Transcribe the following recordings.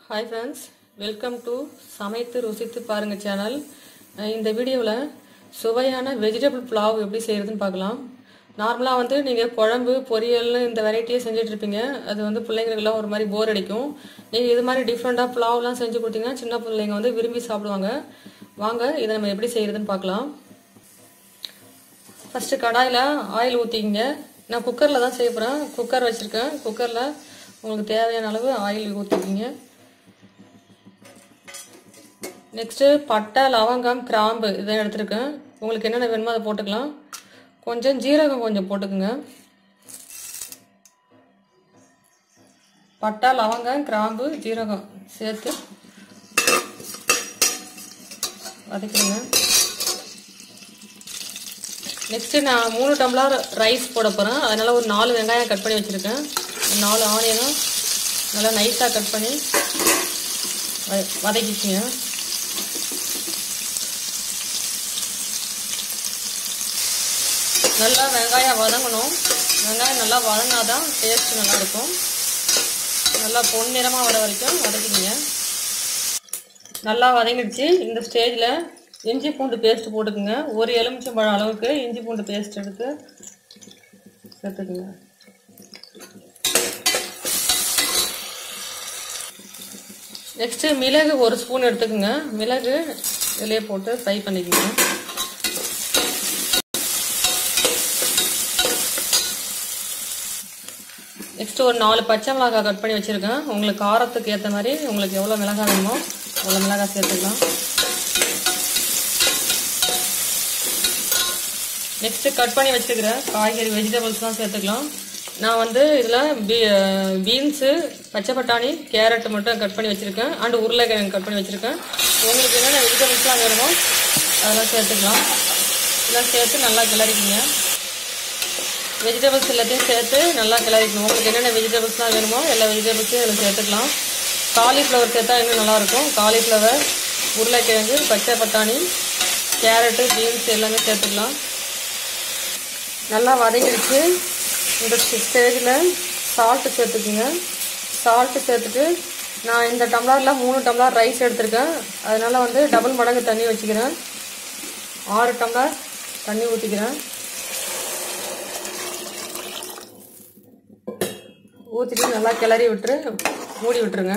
hi friends welcome to சமைத்து ருசித்து பாருங்க சேனல் அஹ் இந்த வீடியோவில் சுவையான வெஜிடபிள் புலாவ் எப்படி செய்யறதுன்னு பார்க்கலாம் நார்மலாக வந்து நீங்கள் குழம்பு பொரியல்னு இந்த வெரைட்டியே செஞ்சுட்டு இருப்பீங்க அது வந்து பிள்ளைங்களுக்கெல்லாம் ஒரு மாதிரி போர் அடிக்கும் நீங்கள் இது மாதிரி டிஃப்ரெண்ட்டாக புலாவ்லாம் செஞ்சு கொடுத்தீங்கன்னா சின்ன பிள்ளைங்க வந்து விரும்பி சாப்பிடுவாங்க வாங்க இதை நம்ம எப்படி செய்யறதுன்னு பார்க்கலாம் ஃபஸ்ட்டு கடாயில் ஆயில் ஊற்றிக்கிங்க நான் குக்கரில் தான் செய்ய போகிறேன் குக்கர் வச்சுருக்கேன் குக்கரில் உங்களுக்கு தேவையான அளவு ஆயில் ஊற்றிக்கிங்க நெக்ஸ்ட்டு பட்டை லவங்கம் கிராம்பு இதை எடுத்துருக்கேன் உங்களுக்கு என்னென்ன வேணுமோ அதை போட்டுக்கலாம் கொஞ்சம் ஜீரகம் கொஞ்சம் போட்டுக்குங்க பட்டை லவங்கம் கிராம்பு ஜீரகம் சேர்த்து வதக்கிடுங்க நெக்ஸ்ட்டு நான் மூணு டம்ளர் ரைஸ் போட போகிறேன் அதனால் ஒரு நாலு வெங்காயம் கட் பண்ணி வச்சுருக்கேன் நாலு ஆனியனும் நல்லா நைஸாக கட் பண்ணி வ- வதக்கிக்குங்க நல்லா வெங்காயம் வதங்கணும் வெங்காயம் நல்லா வதங்கினாதான் டேஸ்ட் நல்லா இருக்கும் நல்லா பொன்னிறமாக வர வரைக்கும் வதக்கிங்க நல்லா வதங்கிடுச்சு இந்த ஸ்டேஜில் இஞ்சி பூண்டு பேஸ்ட் போட்டுக்குங்க ஒரு எலுமிச்சம்பழம் அளவுக்கு இஞ்சி பூண்டு பேஸ்ட் எடுத்து சேர்த்துக்குங்க நெக்ஸ்ட்டு மிளகு ஒரு ஸ்பூன் எடுத்துக்கோங்க மிளகு இதிலே போட்டு ஃப்ரை பண்ணிக்கோங்க நெக்ஸ்ட் ஒரு நாலு பச்சை மிளகாய் கட் பண்ணி வச்சுருக்கேன் உங்களுக்கு காரத்துக்கு ஏற்ற மாதிரி உங்களுக்கு எவ்வளோ மிளகாய் வேணுமோ அவ்வளோ மிளகாய் சேர்த்துக்கலாம் நெக்ஸ்ட்டு கட் பண்ணி வச்சுருக்கிற காய்கறி வெஜிடபிள்ஸ்லாம் சேர்த்துக்கலாம் நான் வந்து இதில் பீ பீன்ஸு பச்சை பட்டாணி கேரட் மட்டும் கட் பண்ணி வச்சுருக்கேன் அண்டு உருளைக்கிழங்கு கட் பண்ணி வச்சுருக்கேன் உங்களுக்கு என்னென்ன வெஜிடபிள்ஸ்லாம் வேணுமோ அதெல்லாம் சேர்த்துக்கலாம் இதெல்லாம் சேர்த்து நல்லா கிளறிக்கிங்க வெஜிடபிள்ஸ் எல்லாத்தையும் சேர்த்து நல்லா கிளறிக்கணும் உங்களுக்கு என்னென்ன வெஜிடபிள்ஸ்லாம் வேணுமோ எல்லா வெஜிடபிள்ஸையும் இதில் சேர்த்துக்கலாம் காலிஃப்ளவர் சேர்த்தா இன்னும் நல்லாயிருக்கும் காலிஃப்ளவர் உருளைக்கிழங்கு பச்சை பட்டாணி கேரட்டு பீன்ஸ் எல்லாமே சேர்த்துக்கலாம் நல்லா வதங்கிடுச்சு இந்த ஸ்டேஜில் சால்ட்டு சேர்த்துக்குங்க சால்ட்டு சேர்த்துட்டு நான் இந்த டம்ளரில் மூணு டம்ளர் ரைஸ் எடுத்திருக்கேன் அதனால் வந்து டபுள் மடங்கு தண்ணி வச்சுக்கிறேன் ஆறு டம்ளர் தண்ணி ஊற்றிக்கிறேன் ஊற்றிட்டு நல்லா கிளறி விட்டுரு மூடி விட்டுருங்க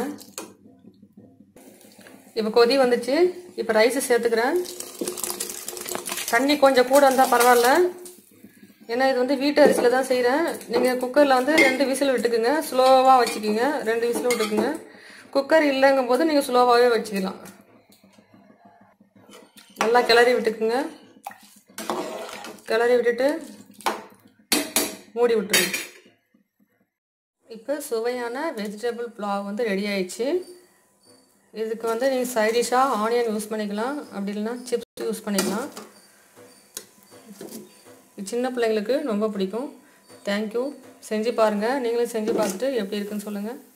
இப்போ கொதி வந்துச்சு இப்போ ரைஸு சேர்த்துக்கிறேன் தண்ணி கொஞ்சம் கூட இருந்தால் பரவாயில்ல ஏன்னா இது வந்து வீட்டு அரிசியில் தான் செய்கிறேன் நீங்கள் குக்கரில் வந்து ரெண்டு விசில் விட்டுக்குங்க ஸ்லோவாக வச்சுக்கிங்க ரெண்டு விசில் விட்டுக்குங்க குக்கர் இல்லைங்கும் போது நீங்கள் ஸ்லோவாகவே வச்சுக்கலாம் நல்லா கிளறி விட்டுக்குங்க கிளறி விட்டுட்டு மூடி விட்டுருங்க இப்போ சுவையான வெஜிடபிள் புலாவ் வந்து ரெடி ஆயிடுச்சு இதுக்கு வந்து நீங்கள் சைடிஷாக ஆனியன் யூஸ் பண்ணிக்கலாம் அப்படி இல்லைன்னா சிப்ஸ் யூஸ் பண்ணிக்கலாம் இது சின்ன பிள்ளைங்களுக்கு ரொம்ப பிடிக்கும் தேங்க்யூ செஞ்சு பாருங்கள் நீங்களும் செஞ்சு பார்த்துட்டு எப்படி இருக்குன்னு சொல்லுங்கள்